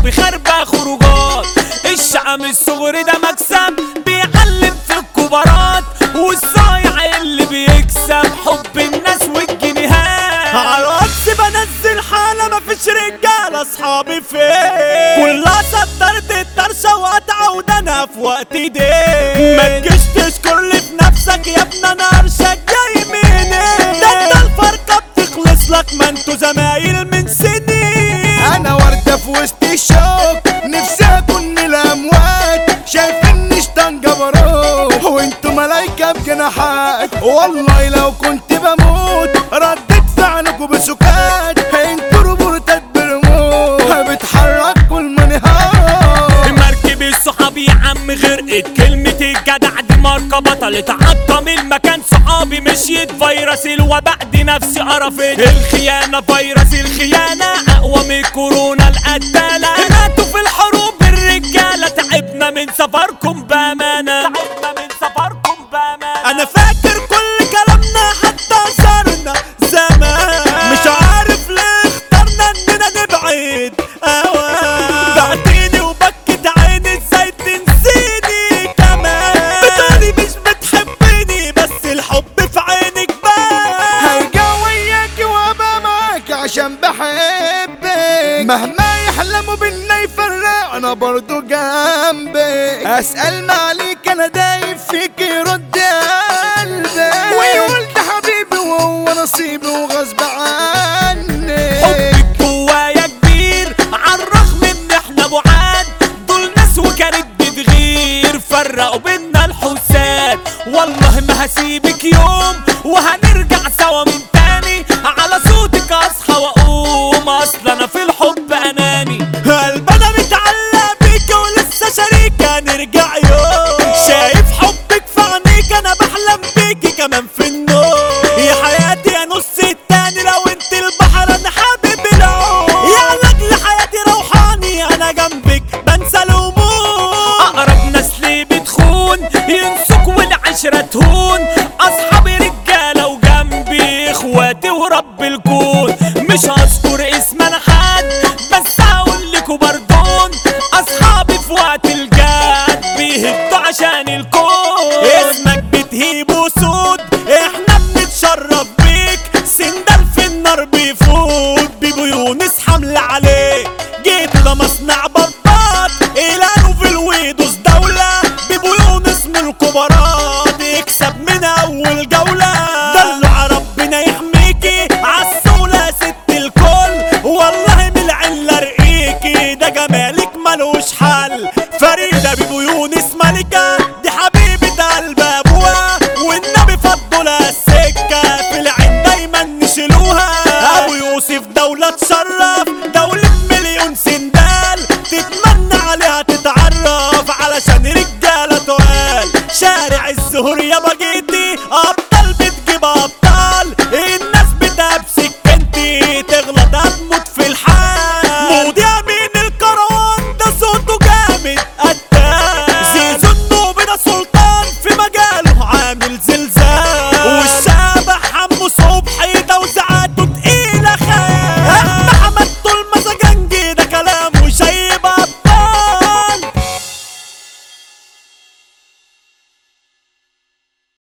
اصحابي خاربة خروجات الشقم الصغري ده مكسب بيعلم في الكبارات والصايع اللي بيكسب حب الناس والجنيهات على الواتس بنزل حالة مفيش رجالة اصحابي فين كلها صدرت الطرشة وقطعة ودنا في وقت دي ما تجيش تشكر لي في نفسك يا ابن انا قرشك جاي منين ده انت الفرقة بتخلص لك ما انتوا زمايل من سنين انا وردة في وسط الشوك نفسي اكون الاموات شايفيني شطان جبروت وانتوا ملايكة بجناحات والله لو كنت بموت رديت فعلكوا بسكات انتوا روبورتات برموت بتحركوا المنهار مركب الصحاب يا عم غرقت كلمة الجدع دي ماركة بطلت عطم المكان صحابي مشيت فيروس الوباء دي نفسي قرفت الخيانة فيروس الخيانة أقوى من كورونا القتالة ماتوا في الحروب الرجالة تعبنا من سفركم بأمانة تعبنا من سفركم بأمانة انا فاكر كل كلامنا حتى صارنا زمان مش عارف ليه اخترنا اننا نبعد اوان بعتيني وبكت عيني ازاي تنسيني كمان بتقولي مش بتحبني بس الحب في عينك بان هرجع وياكي وابقى معاكي عشان بحبك مهما يحلموا بينا يفرقوا انا برضو جنبك اسال ما عليك انا دايب فيك يرد قلبك ويقول ده حبيبي وهو نصيبي وغصب عني حبك جوايا كبير عالرغم ان احنا بعاد دول ناس وكانت بتغير فرقوا بينا الحساد والله ما هسيبك يوم وهنرجع سوا من تاني على صوتك اصحى واقوم اصل انا في الحب اناني قلب انا متعلق بيك ولسه شريكة نرجع يوم شايف حبك في عينيك انا بحلم بيكي كمان في النوم يا حياتي يا نص التاني لو انت البحر انا حابب العوم يا لاجل حياتي روحاني انا جنبك بنسى الهموم اقرب ناس ليه بتخون ينسوك والعشرة تهون اصحابي رجالة وجنبي اخواتي ورب الكون مش هذكر اسم انا حد بس هقول لكوا بردون اصحابي في وقت الجد بيهدوا عشان الكون اسمك بتهيب وسود احنا بنتشرف بيك سندال في النار بيفوت بيبو يونس حمل عليك جيت لمصنع بطاط اعلانه في الويدوس دولة بيبو يونس من الكبارات يكسب من اول جولة دلع ربنا يحميكي عالسولة ست الكل والله من العلة رقيكي ده جمالك ملوش حل فريدة بيبو يونس ملكة دي حبيبة قلب ابوها والنبي فضوا لها السكة في العين دايما نشيلوها ابو يوسف دولة تشرف دولة مليون سندال تتمنى عليها تتعرف علشان رجالة تقال شارع الزهور يابا جينا